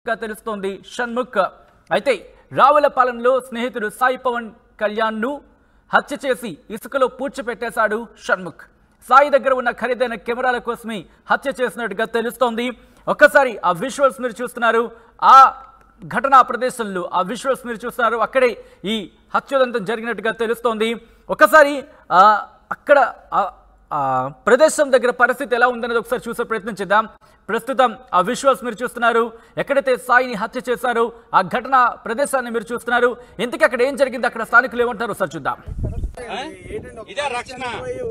గా తెలుస్తోంది షణ్ముఖ్ అయితే రావులపాలెంలో స్నేహితుడు సాయి పవన్ కళ్యాణ్ను హత్య చేసి ఇసుకలో పూడ్చిపెట్టేశాడు షణ్ముఖ్ సాయి దగ్గర ఉన్న ఖరీదైన కెమెరాల కోసమే హత్య చేసినట్టుగా తెలుస్తోంది ఒక్కసారి ఆ విజువల్స్ మీరు చూస్తున్నారు ఆ ఘటనా ప్రదేశంలో ఆ విజువల్స్ మీరు చూస్తున్నారు అక్కడే ఈ హత్యోదంతం జరిగినట్టుగా తెలుస్తోంది ఒకసారి ఆ, అక్కడ ఆ- ఆ ప్రదేశం దగ్గర పరిస్థితి ఎలా ఉందనేది ఒకసారి చూసే ప్రయత్నం చేద్దాం ప్రస్తుతం ఆ విజువల్స్ మీరు చూస్తున్నారు ఎక్కడైతే సాయిని హత్య చేశారో ఆ ఘటన ప్రదేశాన్ని మీరు చూస్తున్నారు ఇంతకీ అక్కడ ఏం జరిగింది అక్కడ స్థానికులు ఏమంటారు ఒకసారి చూద్దాం ఇదే రక్షణ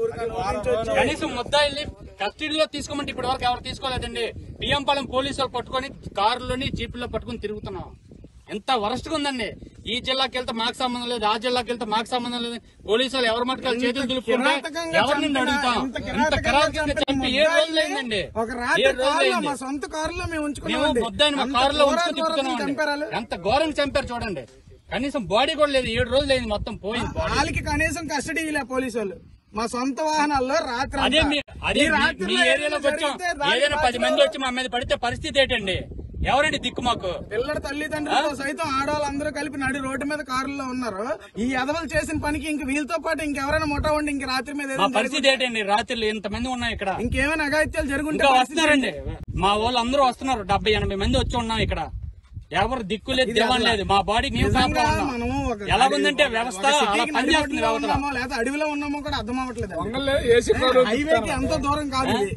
కనీసం ముద్దాయిల్ని కస్టడీలో తీసుకోమంటే ఇప్పటి వరకు ఎవరు తీసుకోలేదండి బియ్యంపాలెం పోలీసు వాళ్ళు పట్టుకొని కారులోని జీపుల్లో పట్టుకొని తిరుగుతున్నాం ఎంత వరస్ట్ ఉందండి ఈ జిల్లాకి వెళ్తే మాకు సంబంధం లేదు ఆ జిల్లాకి వెళ్తే మాకు సంబంధం లేదు పోలీసు వాళ్ళు ఎవరి మట్టుకు వాళ్ళు చేతులు దులుపుకుంటే కిరాతకంగా ఎవరిని చంపినా, అడుగుతాం ఇంత ఇంత కిరాతకంగా చంపి ఏడు రోజులు అయిందండి ఒక రాత్రి ఏడు రోజులు కారులో అయింది మా సొంత కారులో మేము మేము ఉంచుకున్నామండి ముద్దాయిని మా అంత కారులో ఘోర ఉంచుకొని ఘోరంగా చంపారు తిప్పుతున్నాం ఎంత ఘోరంగా చంపారు చూడండి కనీసం బాడీ కూడా లేదు ఏడు రోజులు అయింది మొత్తం పోయింది body. వాళ్ళకి కనీసం కస్టడీ ఇలా పోలీసు వాళ్ళు మా సొంత వాహనాల్లో రాత్రి అదే అంతా. మీ అదే ఈ మీ- రాత్రిలో మీ ఏరియాలోకి వచ్చాం జరిగితే దాని ఏదైనా పది బాధ్యత మంది వచ్చి మా మీద పడితే పరిస్థితి ఏంటండి ఎవరండి దిక్కు మాకు పిల్లల తల్లిదండ్రులతో సైతం ఆడవాళ్ళందరూ కలిపి నడి రోడ్డు మీద కారులో ఉన్నారు ఈ ఎదవలు చేసిన పనికి ఇంక వీళ్ళతో పాటు ఇంకెవరైనా ముఠా ఉండి ఇంక రాత్రి మీద మా ఏదైనా పరిస్థితి ఏంటండి రాత్రులు ఇంతమంది ఉన్నాం ఇక్కడ జరిగి- ఇంకేమైనా అఘాయిత్యాలు జరుగుంటే ఇంకా పరిస్థితి వస్తున్నారండి మా వాళ్ళు అందరూ వస్తున్నారు డెబ్బై ఎనభై మంది వచ్చి ఉన్నాం ఇక్కడ ఎవరు దిక్కు లేదు దివం లేదు మా బాడీకి మేము నిజంగా కాపలా ఉన్నాం. మనము ఒక ఎలా ఉందంటే వ్యవస్థ ఒక అలా సిటీకి నడి పనిచేస్తుంది రోడ్డులో అవతల ఉన్నామో లేదా అడవిలో ఉన్నామో కూడా అర్థం అవ్వట్లేదు ఏసీ కారు హైవేకి ఎంతో దూరం కాదు ఇది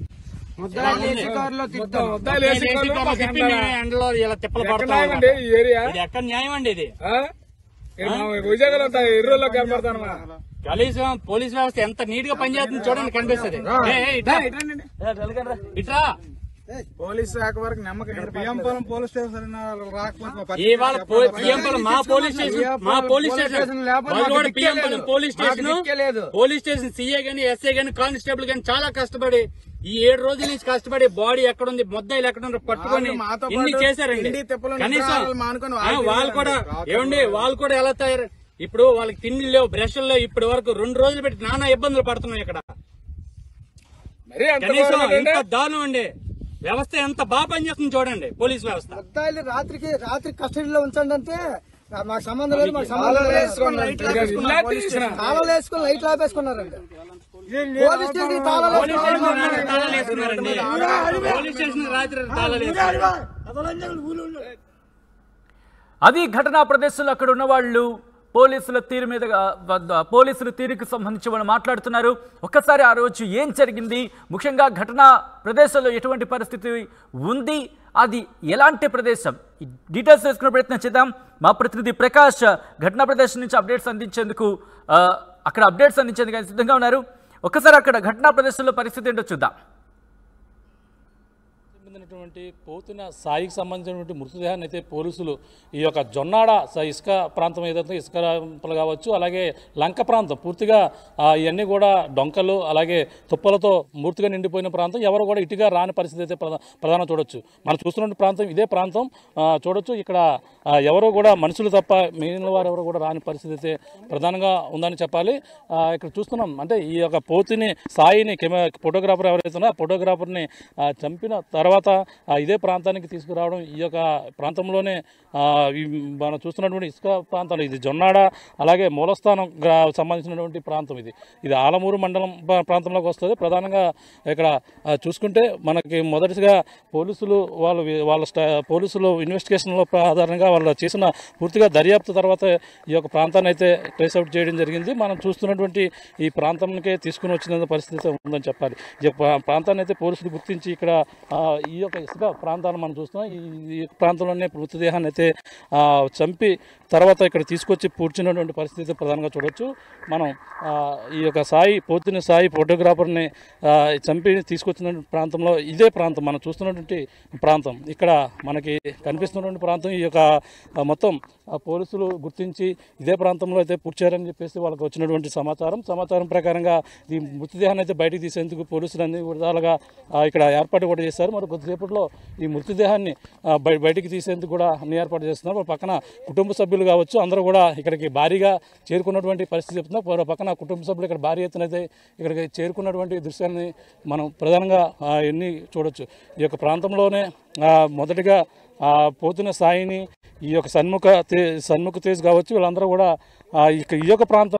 ముద్దాయిలు ఏసీ ఏసీ కారులో కార్లో తిప్పి మేము ఎండలో ఇలా తిప్పలు పడతాం ఎక్కడండి ఈ ఏరియా ఇది ఎక్కడ న్యాయం అండి ఇది ఆ? ఇది మా విజయగల ఎర్రలో కనబడతాను కనీసం పోలీస్ వ్యవస్థ ఎంత నీట్ గా పనిచేస్తుంది చూడండి కనిపిస్తుంది ఏ, ఏ, ఇట్రా. ఇట్రా పోలీస్ శాఖ వరకు నమ్మకం బియ్యంపురం పోలీస్ స్టేషన్ రాకపోతే ఇవాళ పో- బియ్యంపురం మా పోలీస్ స్టేషన్ మా police station Bayaluvada Biyyampuram police station police station CI గాని ఎస్ఐ గాని కానిస్టేబుల్ గాని చాలా కష్టపడి ఈ ఏడు రోజుల నుంచి కష్టపడి బాడీ ఎక్కడుంది ముద్దాయిలు ఎక్కడుందో పట్టుకొని వాళ్ళు మాతో ఇన్ని పాటు చేశారండి తిండి తిప్పలు కనీసం నిద్రాహారాలు మానుకొని ఆ, వాళ్ళు వాళ్ళు కూడా ఏమండి వాళ్ళు కూడా ఎలా తయారు ఇప్పుడు వాళ్ళకి తిండి లేవు బ్రష్లు లేవు ఇప్పటి వరకు రెండు రోజులు పెట్టి నానా ఇబ్బందులు పడుతున్నాం ఇక్కడ మరి అంత కనీసం ఘోరం అంటే ఎంత దారుణం అండి వ్యవస్థ ఎంత బాగా పనిచేస్తుంది చూడండి పోలీస్ వ్యవస్థ ముద్దాయిలు రాత్రికి రాత్రి కస్టడీలో ఉంచండి అంటే మాకు సంబంధం లేదు మాకు సంబంధం లేదు ఇలా తీసిన తాళాలు వేసుకుని లైట్లు ఆపేసుకున్నారండి పోలీస్ స్టేషన్ తాళాలు పోలీస్ స్టేషన్ రాత్రి తాళాలు వేసుకున్నారండి పోలీస్ స్టేషన్ రాత్రి తాళాలు వేసుకున్నారు అది ఘటనా ప్రదేశంలో అక్కడ ఉన్న వాళ్ళు పోలీసుల తీరు మీద వద్ద పోలీసుల తీరుకు సంబంధించి వాళ్ళు మాట్లాడుతున్నారు ఒక్కసారి ఆ రోజు ఏం జరిగింది ముఖ్యంగా ఘటనా ప్రదేశంలో ఎటువంటి పరిస్థితి ఉంది అది ఎలాంటి ప్రదేశం ఈ డీటెయిల్స్ తెలుసుకునే ప్రయత్నం చేద్దాం మా ప్రతినిధి ప్రకాష్ ఘటనా ప్రదేశం నుంచి అప్డేట్స్ అందించేందుకు ఆ, అక్కడ అప్డేట్స్ అందించేందుకు ఆయన సిద్ధంగా ఉన్నారు ఒక్కసారి అక్కడ ఘటనా ప్రదేశంలో పరిస్థితి ఏంటో చూద్దాం చెందినటువంటి పోతున్న సాయికి సంబంధించినటువంటి మృతదేహాన్ని అయితే పోలీసులు ఈ యొక్క జొన్నాడ స- ఇసుక ప్రాంతం ఏదైతే ఇసుక రాంపలు కావచ్చు అలాగే లంక ప్రాంతం పూర్తిగా ఆ, ఇవన్నీ కూడా డొంకలు అలాగే తుప్పలతో మూర్తిగా నిండిపోయిన ప్రాంతం ఎవరు కూడా ఇటుగా రాని పరిస్థితి అయితే ప్రధా ప్రధానం చూడొచ్చు మనం చూస్తున్న ప్రాంతం ఇదే ప్రాంతం ఆ, చూడొచ్చు ఇక్కడ ఆ, ఎవరు కూడా మనుషులు తప్ప మిగిలిన వారు ఎవరు కూడా రాని పరిస్థితి అయితే ప్రధానంగా ఉందని చెప్పాలి ఆ, ఇక్కడ చూస్తున్నాం అంటే ఈ యొక్క పోతుని సాయిని కెమెరా ఫోటోగ్రాఫర్ ఎవరైతే ఉన్నారో ఆ ఫోటోగ్రాఫర్ని ఆ, చంపిన తర్వాత ఆ, ఇదే ప్రాంతానికి తీసుకురావడం ఈ యొక్క ప్రాంతంలోనే ఆ, ఈ మనం చూస్తున్నటువంటి ఇసుక ప్రాంతాలు ఇది జొన్నాడ అలాగే మూలస్థానం గ్రా సంబంధించినటువంటి ప్రాంతం ఇది ఇది ఆలమూరు మండలం ప- ప్రాంతంలోకి వస్తుంది ప్రధానంగా ఇక్కడ ఆ, చూసుకుంటే మనకి మొదటిగా పోలీసులు వాళ్ళు వి- వాళ్ళ స్టా పోలీసులు ఇన్వెస్టిగేషన్లో ఆధారంగా వాళ్ళు చేసిన పూర్తిగా దర్యాప్తు తర్వాత ఈ యొక్క ప్రాంతాన్ని అయితే ట్రేస్ అవుట్ చేయడం జరిగింది మనం చూస్తున్నటువంటి ఈ ప్రాంతానికే తీసుకుని వచ్చిన పరిస్థితి అయితే ఉందని చెప్పాలి ఈ యొక్క ప్రా- ప్రాంతాన్ని అయితే పోలీసులు గుర్తించి ఇక్కడ ఆ, ఈ యొక్క ఇసుక ప్రాంతాన్ని మనం చూస్తున్నాం ఈ ఈ ప్రాంతంలోనే మృతదేహాన్ని అయితే ఆ, చంపి తర్వాత ఇక్కడ తీసుకొచ్చి పూడ్చినటువంటి పరిస్థితి అయితే ప్రధానంగా చూడొచ్చు మనం ఆ, ఈ యొక్క సాయి పోతున్న సాయి ఫోటోగ్రాఫర్ని ఆ, చంపి తీసుకొచ్చిన ప్రాంతంలో ఇదే ప్రాంతం మనం చూస్తున్నటువంటి ప్రాంతం ఇక్కడ మనకి కనిపిస్తున్నటువంటి ప్రాంతం ఈ యొక్క ఆ, మొత్తం ఆ, పోలీసులు గుర్తించి ఇదే ప్రాంతంలో అయితే పూడ్చారని చెప్పేసి వాళ్ళకి వచ్చినటువంటి సమాచారం సమాచారం ప్రకారంగా ఈ మృతదేహాన్ని అయితే బయటికి తీసేందుకు పోలీసులు అన్ని విధాలుగా ఆ, ఇక్కడ ఏర్పాటు కూడా చేశారు మరి కొద్దిసేపట్లో ఈ మృతదేహాన్ని ఆ, బయ- బయటికి తీసేందుకు కూడా అన్ని ఏర్పాటు చేస్తున్నారు మరి పక్కన కుటుంబ సభ్యులు కావచ్చు అందరూ కూడా ఇక్కడికి భారీగా చేరుకున్నటువంటి పరిస్థితి చెప్తున్నారు మరో పక్కన కుటుంబ సభ్యులు ఇక్కడ భారీ ఎత్తున అయితే ఇక్కడికి చేరుకున్నటువంటి దృశ్యాన్ని మనం ప్రధానంగా ఆ, ఎన్ని చూడొచ్చు ఈ యొక్క ప్రాంతంలోనే ఆ, మొదటిగా ఆ, పోతున్న సాయిని ఈ యొక్క సన్ముఖ తే సన్ముఖ తేజ్ కావచ్చు వీళ్ళందరూ కూడా ఆ, ఇక ఈ యొక్క ప్రాంతం